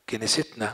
كنيستنا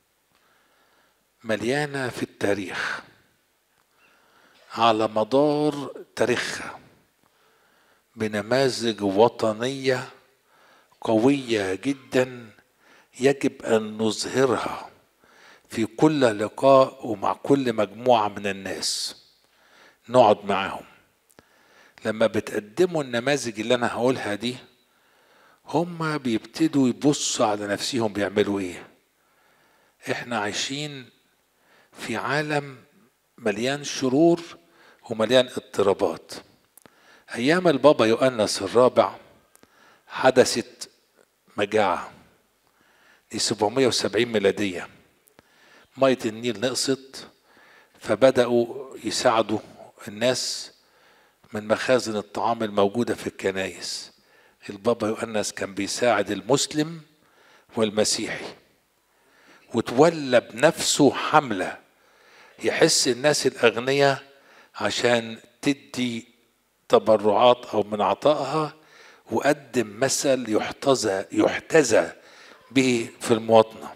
مليانة في التاريخ على مدار تاريخها بنماذج وطنية قوية جدا يجب أن نظهرها في كل لقاء ومع كل مجموعة من الناس نقعد معاهم لما بتقدموا النماذج اللي أنا هقولها دي هما بيبتدوا يبصوا على نفسهم بيعملوا ايه احنا عايشين في عالم مليان شرور ومليان اضطرابات ايام البابا يؤنس الرابع حدثت مجاعة دي 770 ميلادية مية النيل نقصت فبدأوا يساعدوا الناس من مخازن الطعام الموجودة في الكنايس البابا يؤنس كان بيساعد المسلم والمسيحي وتولى بنفسه حملة يحس الناس الأغنياء عشان تدي تبرعات أو من عطائها وقدم مثل يحتذى يحتذى به في المواطنة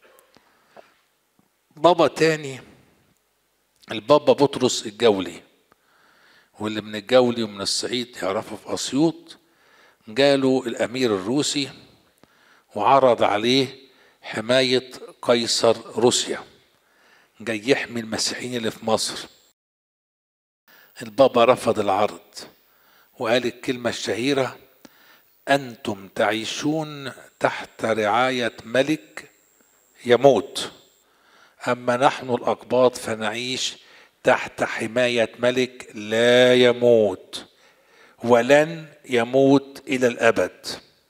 بابا تاني البابا بطرس الجولي واللي من الجولي ومن الصعيد يعرفه في أسيوط جاله الأمير الروسي وعرض عليه حماية قيصر روسيا جاي يحمي المسيحيين اللي في مصر البابا رفض العرض وقال الكلمة الشهيرة أنتم تعيشون تحت رعاية ملك يموت أما نحن الأقباط فنعيش تحت حماية ملك لا يموت ولن يموت إلى الأبد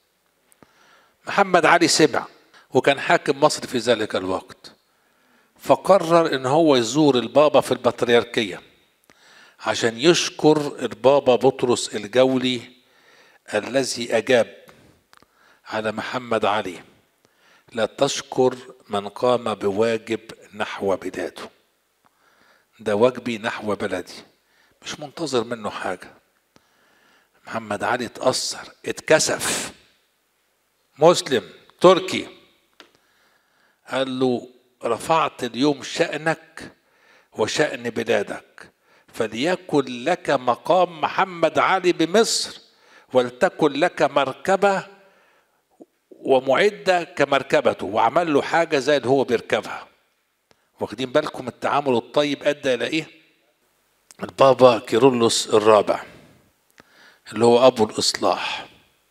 محمد علي سمع وكان حاكم مصر في ذلك الوقت فقرر ان هو يزور البابا في البطريركية عشان يشكر البابا بطرس الجولي الذي أجاب على محمد علي لا تشكر من قام بواجب نحو بلاده ده واجبي نحو بلدي مش منتظر منه حاجة محمد علي اتأثر اتكسف مسلم تركي قال له رفعت اليوم شأنك وشأن بلادك فليكن لك مقام محمد علي بمصر ولتكن لك مركبة ومعدة كمركبته وعمل له حاجة زي اللي هو بيركبها واخدين بالكم التعامل الطيب أدى إلى إيه؟ البابا كيرلس الرابع اللي هو أبو الإصلاح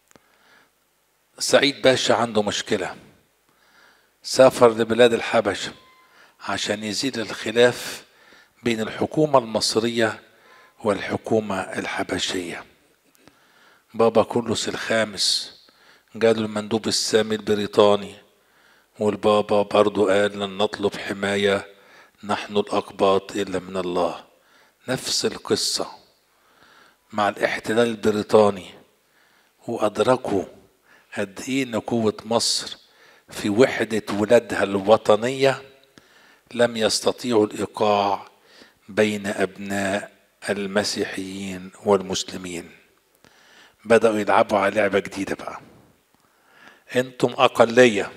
سعيد باشا عنده مشكلة سافر لبلاد الحبشة عشان يزيل الخلاف بين الحكومة المصرية والحكومة الحبشية بابا كرلس الخامس قال المندوب السامي البريطاني والبابا برضو قال لن نطلب حماية نحن الأقباط إلا من الله نفس القصة مع الاحتلال البريطاني وأدركوا قد إيه نقوة مصر في وحدة ولادها الوطنية لم يستطيعوا الإيقاع بين أبناء المسيحيين والمسلمين بدأوا يلعبوا على لعبة جديدة بقى انتم أقلية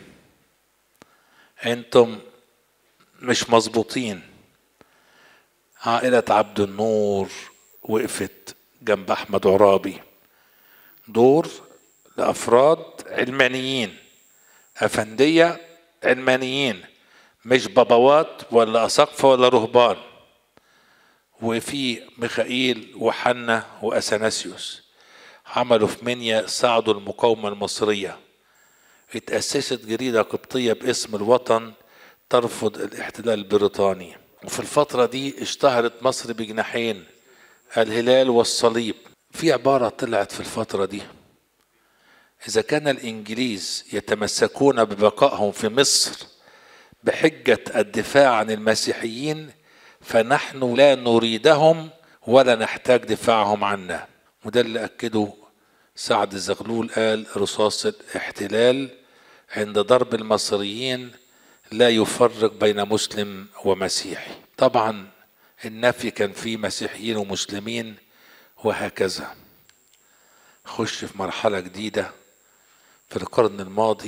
انتم مش مظبوطين عائلة عبد النور وقفت جنب أحمد عرابي دور لأفراد علمانيين أفندية علمانيين مش بابوات ولا أساقفة ولا رهبان وفي ميخائيل وحنا وأثناسيوس عملوا في منيا ساعدوا المقاومة المصرية اتأسست جريدة قبطية باسم الوطن ترفض الاحتلال البريطاني وفي الفترة دي اشتهرت مصر بجناحين الهلال والصليب في عبارة طلعت في الفترة دي إذا كان الإنجليز يتمسكون ببقائهم في مصر بحجة الدفاع عن المسيحيين فنحن لا نريدهم ولا نحتاج دفاعهم عنا وده اللي أكده سعد الزغلول قال رصاص الاحتلال عند ضرب المصريين لا يفرق بين مسلم ومسيحي طبعا النفي كان فيه مسيحيين ومسلمين وهكذا خش في مرحلة جديدة في القرن الماضي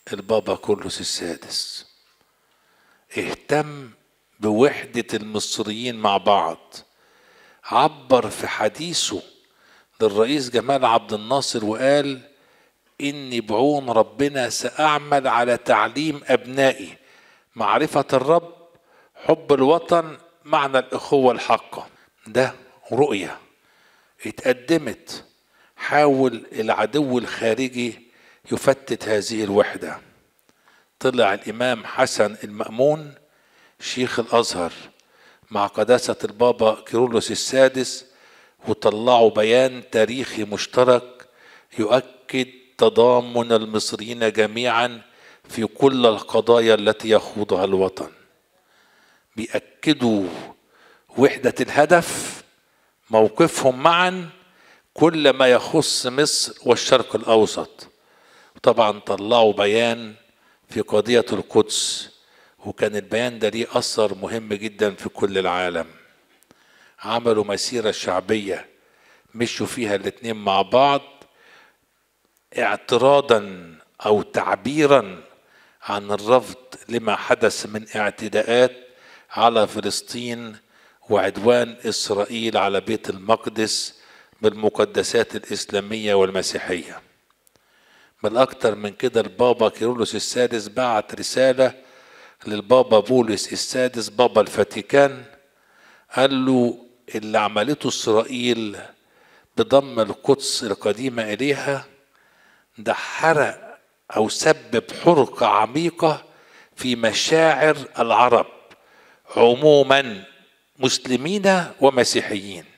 البابا كورلوس السادس اهتم بوحدة المصريين مع بعض عبر في حديثه للرئيس جمال عبد الناصر وقال إني بعون ربنا سأعمل على تعليم أبنائي معرفة الرب حب الوطن معنى الأخوة الحقة ده رؤية اتقدمت حاول العدو الخارجي يفتت هذه الوحدة طلع الإمام حسن المأمون شيخ الأزهر مع قداسة البابا كيرلس السادس وطلعوا بيان تاريخي مشترك يؤكد تضامن المصريين جميعا في كل القضايا التي يخوضها الوطن بيأكدوا وحدة الهدف موقفهم معا كل ما يخص مصر والشرق الأوسط طبعا طلعوا بيان في قضية القدس وكان البيان ده ليه أثر مهم جدا في كل العالم عملوا مسيرة شعبية مشوا فيها الاتنين مع بعض اعتراضا أو تعبيرا عن الرفض لما حدث من اعتداءات على فلسطين وعدوان إسرائيل على بيت المقدس بالمقدسات الإسلامية والمسيحية بل أكتر من كده البابا كيرلس السادس بعت رسالة للبابا بولس السادس بابا الفاتيكان قال له اللي عملته إسرائيل بضم القدس القديمة إليها ده حرق أو سبب حرقة عميقة في مشاعر العرب عموما مسلمين ومسيحيين